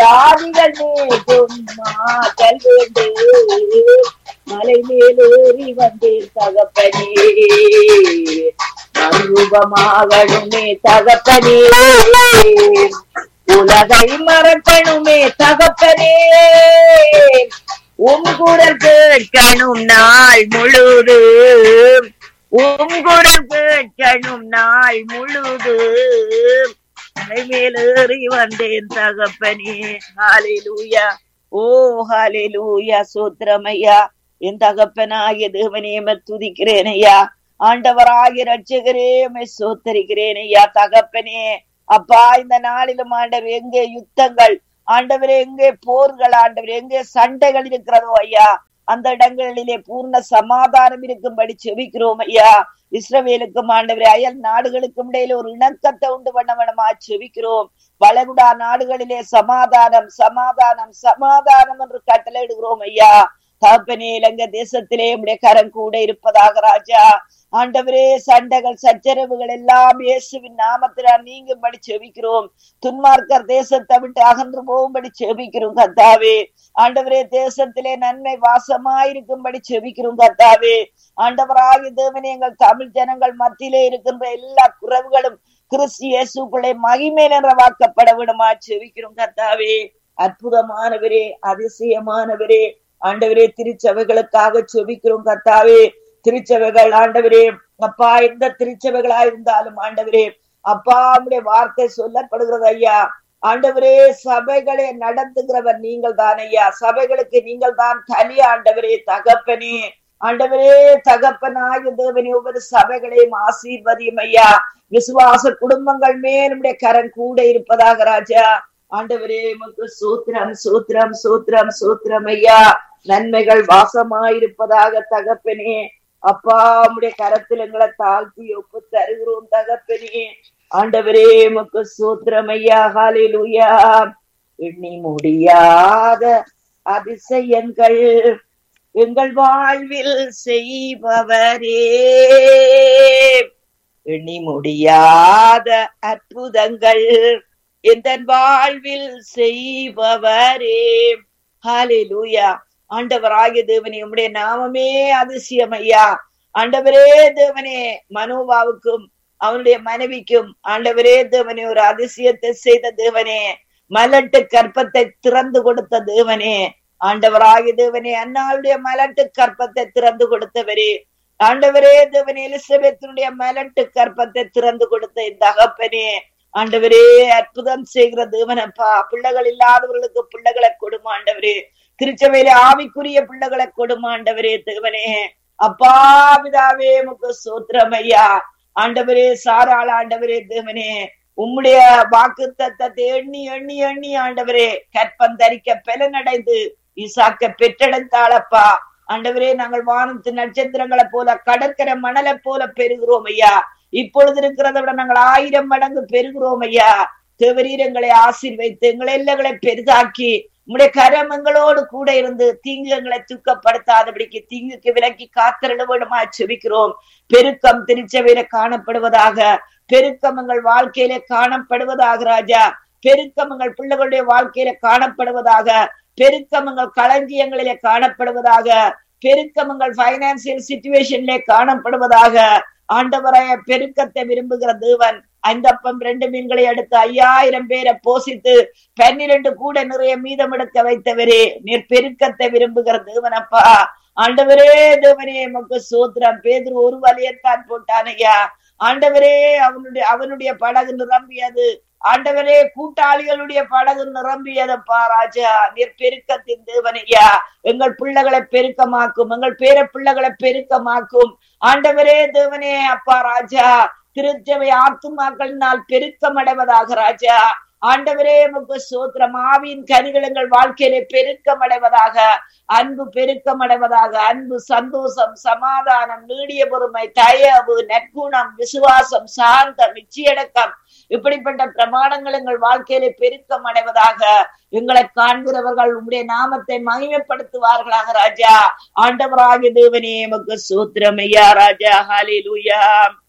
வியாதிகள் நீக்கும் மாற்றல் வேண்டு மலை மேலேறி வந்தேன் தகப்பனே மறுரூபமாகணுமே தகப்பனே உலகை மறக்கணுமே தகப்பனே உம் குரல் கேட்கணும் நாள் முழுதும் உம் குரல் கேட்கணும் நாள் முழுதும் மலை மேலேறி வந்தேன் தகப்பனே ஹalleluya ஓ ஹalleluya சூத்திரமையா என் தகப்பனாகிய தேவனே துதிக்கிறேன் ஐயா ஆண்டவராகிய ரட்சகரே உம்மை சோத்தரிக்கிறேன் ஐயா தகப்பனே அப்பா இந்த நாளிலும் ஆண்டவர் எங்கே யுத்தங்கள் ஆண்டவரே எங்கே போர்கள் ஆண்டவர் எங்கே சண்டைகள் இருக்கிறதோ ஐயா அந்த இடங்களிலே பூர்ண சமாதானம் இருக்கும்படி செபிக்கிறோம் ஐயா இஸ்ரவேலுக்கும் ஆண்டவரே அயல் நாடுகளுக்கும் இடையில ஒரு இணக்கத்தை உண்டு பண்ண வேணுமா செபிக்கிறோம் வளைகுடா நாடுகளிலே சமாதானம் சமாதானம் சமாதானம் என்று கட்டளையிடுகிறோம் ஐயா தகப்பனே இலங்கை தேசத்திலே உடைய கரம் கூட இருப்பதாக ராஜா ஆண்டவரே சண்டைகள் சச்சரவுகள் எல்லாம் இயேசுவின் நாமத்தினால் நீங்கும்படி செபிக்கிறோம் துன்மார்க்கர் தேசத்தை விட்டு அகன்று போகும்படி செபிக்கிறோம் கத்தாவே ஆண்டவரே தேசத்திலே நன்மை வாசமாயிருக்கும்படி செபிக்கிறோம் கத்தாவே ஆண்டவராகி தேவனே எங்கள் தமிழ் ஜனங்கள் மத்தியிலே இருக்கின்ற எல்லா குறவுகளும் கிறிஸ்து இயேசுக்குள்ளே மகிமை நிறைவாக்கப்பட விடுமா செபிக்கிறோம் கத்தாவே அற்புதமானவரே அதிசயமானவரே ஆண்டவரே திருச்சபைகளுக்காக செபிக்கிறோம் கத்தாவே திருச்சபைகள் ஆண்டவரே அப்பா எந்த திருச்சபைகளா இருந்தாலும் ஆண்டவரே அப்பா உடைய வார்த்தை சொல்லப்படுகிறது ஐயா ஆண்டவரே சபைகளை நடத்துகிறவர் நீங்கள் தான் ஐயா சபைகளுக்கு நீங்கள் தான் தனி ஆண்டவரே தகப்பனே ஆண்டவரே தகப்பனாக தேவனே ஒவ்வொரு சபைகளையும் ஆசீர்வதியும் ஐயா விசுவாச குடும்பங்கள் மேல் நம்முடைய கரம் கூட இருப்பதாக ராஜா ஆண்டவரே உமக்கு சூத்திரம் சூத்திரம் சூத்திரம் சூத்திரம் ஐயா நன்மைகள் வாசமாயிருப்பதாக தகப்பனே அப்பா உம்முடைய கரத்தில் எங்களை தாழ்த்தி ஒப்பு தருகிறோம் தகப்பனே ஆண்டவரே உமக்கு சூத்திரம் ஐயா ஹalleluya எண்ணி முடியாத அதிசயங்கள் எங்கள் வாழ்வில் செய்பவரே எண்ணி முடியாத அற்புதங்கள் எந்த வாழ்வில் செய்பவரே ஹalleluya ஆண்டவராகிய தேவனே உம்முடைய நாமமே அதிசயம் ஐயா ஆண்டவரே தேவனே மனோபாவுக்கும் அவனுடைய மனைவிக்கும் ஆண்டவரே தேவனே ஒரு அதிசயத்தை செய்த தேவனே மலட்டு கற்பத்தை திறந்து கொடுத்த தேவனே ஆண்டவராகிய தேவனே அன்னாளுடைய மலட்டு கற்பத்தை திறந்து கொடுத்தவரே ஆண்டவரே தேவனே எலிசபெத்தினுடைய மலட்டு கற்பத்தை திறந்து கொடுத்த இந்த அகப்பனே ஆண்டவரே அற்புதம் செய்கிற தேவனப்பா பிள்ளைகள் இல்லாதவர்களுக்கு பிள்ளைகளை கொடுமா ஆண்டவரே திருச்சபையில ஆவிக்குரிய பிள்ளைகளை கொடுமா ஆண்டவரே தேவனே அப்பா பிதாவே முக்கு சோத்திரம் ஐயா ஆண்டவரே சாராள ஆண்டவரே தேவனே உம்முடைய வாக்கு தத்தத்தை எண்ணி எண்ணி எண்ணி ஆண்டவரே கற்பம் தரிக்க பலனடைந்து ஈசாக்க பெற்றெடுத்தாளப்பா ஆண்டவரே நாங்கள் வானத்து நட்சத்திரங்களை போல கடற்கரை மணலை போல பெறுகிறோம் ஐயா இப்பொழுது இருக்கிறத விட நாங்கள் ஆயிரம் மடங்கு பெறுகிறோம் ஐயா தேவரீரங்களை ஆசீர்வைத்து எங்களை எல்லைகளை பெரிதாக்கி உம்முடைய கரம் எங்களோடு கூட இருந்து தீங்கு எங்களை துக்கப்படுத்தாதபடிக்கு தீங்குக்கு விலக்கி காத்திரட வேண்டுமா செபிக்கிறோம் பெருக்கம் திருச்சபையில காணப்படுவதாக பெருக்கம் எங்கள் வாழ்க்கையில காணப்படுவதாக ராஜா பெருக்கம் எங்கள் பிள்ளைகளுடைய வாழ்க்கையில காணப்படுவதாக பெருக்கம் எங்கள் களஞ்சியங்களிலே காணப்படுவதாக பெருக்கம் எங்கள் பைனான்சியல் சிச்சுவேஷன்ல காணப்படுவதாக ஆண்டவராய பெருக்கத்தை விரும்புகிற தேவன் ஐந்தப்பம் ரெண்டு மீன்களை அடுத்து ஐயாயிரம் பேரை போசித்து பன்னிரண்டு கூட நிறைய மீதம் எடுக்க வைத்தவரே நீர் பெருக்கத்தை விரும்புகிற தேவனப்பா ஆண்டவரே தேவனே எமக்கு சூத்திரம் பேதுரு ஒரு வலையத்தான் போட்டான் ஐயா ஆண்டவரே அவனுடைய அவனுடைய படகு நிரம்பியது ஆண்டவரே கூட்டாளிகளுடைய படகு நிரம்பியதப்பா ராஜா நீர் பெருக்கத்தின் தேவனையா எங்கள் பிள்ளைகளை பெருக்கமாக்கும் எங்கள் பேர பிள்ளைகளை பெருக்கமாக்கும் ஆண்டவரே தேவனே அப்பா ராஜா திருச்சபை ஆத்துமாக்களினால் பெருக்கம் அடைவதாக ராஜா ஆண்டவரே உமக்கு சோத்திரம் ஆவியின் கனிகள் எங்கள் வாழ்க்கையிலே பெருக்கம் அடைவதாக அன்பு பெருக்கம் அடைவதாக அன்பு சந்தோஷம் சமாதானம் நீடிய பொறுமை தயவு நற்குணம் விசுவாசம் சாந்தம் நிச்சயடக்கம் இப்படிப்பட்ட பிரமாணங்கள் எங்கள் வாழ்க்கையிலே பெருக்கம் அடைவதாக எங்களை காண்கிறவர்கள் உங்களுடைய நாமத்தை மகிமைப்படுத்துவார்களாக ராஜா ஆண்டவராகிய தேவனே எமக்கு சூத்திரம் ஐயா ராஜா ஹாலிலுயா